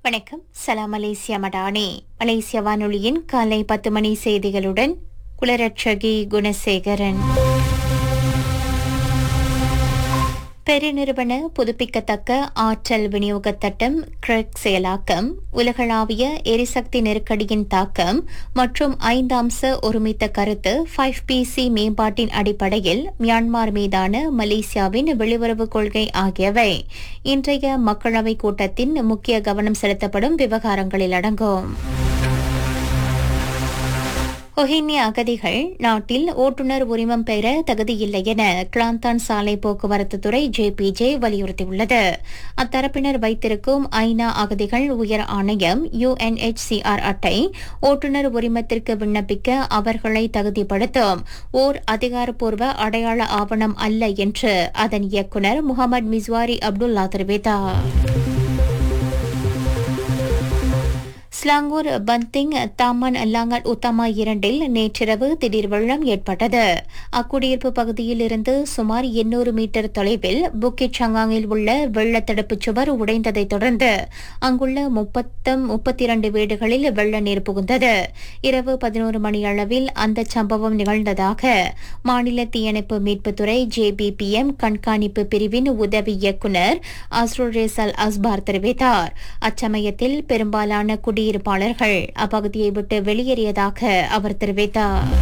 வணக்கம் சலாம் மலேசியா மடானி மலேசிய வானொலியின் காலை பத்து மணி செய்திகளுடன் குலரட்சகி குணசேகரன் பெருநிறுவன புதுப்பிக்கத்தக்க ஆற்றல் விநியோக திட்டம் கிரெக் செயலாக்கம் உலகளாவிய எரிசக்தி நெருக்கடியின் தாக்கம் மற்றும் ஐந்தாம்ச ஒருமித்த கருத்து ஃபைவ் பிசி மேம்பாட்டின் அடிப்படையில் மியான்மர் மீதான மலேசியாவின் வெளியுறவு கொள்கை ஆகியவை இன்றைய மக்களவைக் கூட்டத்தின் முக்கிய கவனம் செலுத்தப்படும் விவகாரங்களில் அடங்கும் ஒஹின்ய அகதிகள் நாட்டில் ஓட்டுநர் உரிமம் பெற தகுதியில்லை என கிளாந்தான் சாலை போக்குவரத்து துறை ஜேபிஜே வலியுறுத்தியுள்ளது அத்தரப்பினர் வைத்திருக்கும் ஐநா அகதிகள் உயர் ஆணையம் யுஎன்எச்சிஆர் அட்டை ஓட்டுநர் உரிமத்திற்கு விண்ணப்பிக்க அவர்களை தகுதிப்படுத்தும் ஓர் அதிகாரப்பூர்வ அடையாள ஆவணம் அல்ல என்று அதன் இயக்குநர் முகமது மிஸ்வாரி அப்துல்லா தெரிவித்தார் Selangor Banting Taman Langkal Utama இரண்டில் நேற்றிரவு திடீர் வெள்ளம் ஏற்பட்டது அக்குடியிருப்பு பகுதியில் இருந்து சுமார் எண்ணூறு மீட்டர் தொலைவில் புக்கிட் சங்காங்கில் உள்ள வெள்ள தடுப்புச் சுவர் உடைந்ததைத் தொடர்ந்து அங்குள்ள முப்பத்தம் முப்பத்தி இரண்டு வீடுகளில் வெள்ள நீர் புகுந்தது இரவு பதினோரு மணி அளவில் அந்த சம்பவம் நிகழ்ந்ததாக மாநில தீயணைப்பு மீட்புத்துறை ஜேபிபிஎம் கண்காணிப்பு பிரிவின் உதவி இயக்குநர் அஸ்ருல் ரேசல் அஸ்பார் தெரிவித்தார் அச்சமயத்தில் பெரும்பாலான குடியிருப்பாளர்கள் அப்பகுதியை விட்டு வெளியேறியதாக அவர் தெரிவித்தார்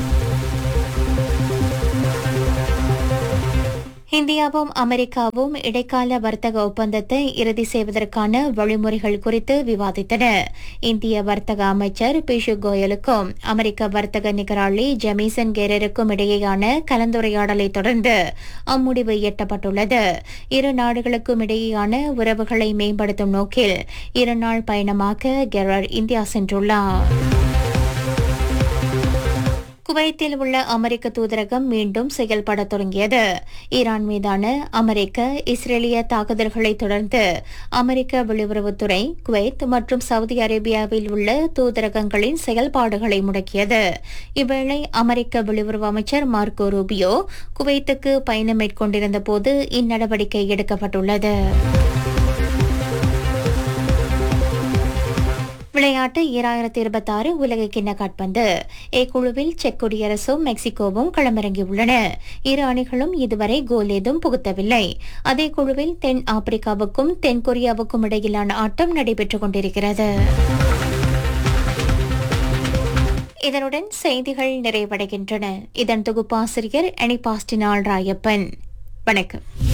இந்தியாவும் அமெரிக்காவும் இடைக்கால வர்த்தக ஒப்பந்தத்தை இறுதி செய்வதற்கான வழிமுறைகள் குறித்து விவாதித்தன இந்திய வர்த்தக அமைச்சர் பியூஷ் கோயலுக்கும் அமெரிக்க வர்த்தக நிகராளி ஜெமிசன் கெரருக்கும் இடையேயான கலந்துரையாடலை தொடர்ந்து அம்முடிவு எட்டப்பட்டுள்ளது இரு நாடுகளுக்கும் இடையேயான உறவுகளை மேம்படுத்தும் நோக்கில் இருநாள் பயணமாக கெரர் இந்தியா சென்றுள்ளார் குவைத்தில் உள்ள அமெரிக்க தூதரகம் மீண்டும் செயல்பட தொடங்கியது ஈரான் மீதான அமெரிக்க இஸ்ரேலிய தாக்குதல்களை தொடர்ந்து அமெரிக்க வெளியுறவுத்துறை குவைத் மற்றும் சவுதி அரேபியாவில் உள்ள தூதரகங்களின் செயல்பாடுகளை முடக்கியது இவ்வேளை அமெரிக்க வெளியுறவு அமைச்சர் மார்க்கோ ரூபியோ குவைத்துக்கு பயணம் மேற்கொண்டிருந்த போது இந்நடவடிக்கை எடுக்கப்பட்டுள்ளது விளையாட்டு ஈராயிரத்தி இருபத்தி ஆறு உலக கிண்ண காட்பந்து ஏ குழுவில் செக் குடியரசும் மெக்சிகோவும் களமிறங்கியுள்ளன இரு அணிகளும் இதுவரை கோல் ஏதும் புகுத்தவில்லை அதே குழுவில் தென் ஆப்பிரிக்காவுக்கும் தென்கொரியாவுக்கும் இடையிலான ஆட்டம் நடைபெற்றுக் கொண்டிருக்கிறது இதனுடன் செய்திகள் நிறைவடைகின்றன இதன் தொகுப்பாசிரியர் அனிபாஸ்டினால் ராயப்பன் வணக்கம்